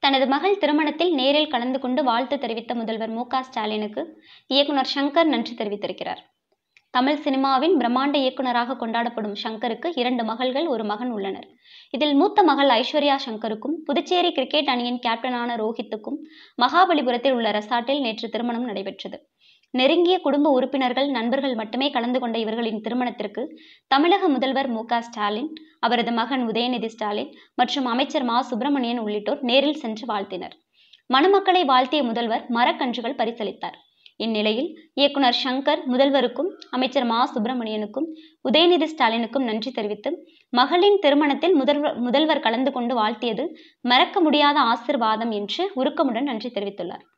தனது மகள் திருமணத்தில் நேரில் கலந்து கொண்டு வாழ்த்து தெரிவித்த முதல்வர் மு க ஸ்டாலினுக்கு இயக்குனர் சங்கர் நன்றி தெரிவித்திருக்கிறார் தமிழ் சினிமாவின் பிரம்மாண்ட இயக்குனராக கொண்டாடப்படும் சங்கருக்கு இரண்டு மகள்கள் ஒரு மகன் உள்ளனர் இதில் மூத்த மகள் ஐஸ்வர்யா சங்கருக்கும் புதுச்சேரி கிரிக்கெட் அணியின் கேப்டனான ரோஹித்துக்கும் மகாபலிபுரத்தில் உள்ள ரெசார்ட்டில் நேற்று திருமணம் நடைபெற்றது நெருங்கிய குடும்ப உறுப்பினர்கள் நண்பர்கள் மட்டுமே கலந்து கொண்ட இவர்களின் திருமணத்திற்கு தமிழக முதல்வர் மு க ஸ்டாலின் அவரது மகன் உதயநிதி ஸ்டாலின் மற்றும் அமைச்சர் மா சுப்பிரமணியன் உள்ளிட்டோர் நேரில் சென்று வாழ்த்தினர் மணமக்களை வாழ்த்திய முதல்வர் மரக்கன்றுகள் பரிசளித்தார் இந்நிலையில் இயக்குனர் சங்கர் முதல்வருக்கும் அமைச்சர் மா சுப்பிரமணியனுக்கும் உதயநிதி ஸ்டாலினுக்கும் நன்றி தெரிவித்து மகளின் திருமணத்தில் முதல்வர் முதல்வர் கலந்து கொண்டு வாழ்த்தியது மறக்க முடியாத ஆசிர்வாதம் என்று உருக்கமுடன் நன்றி தெரிவித்துள்ளார்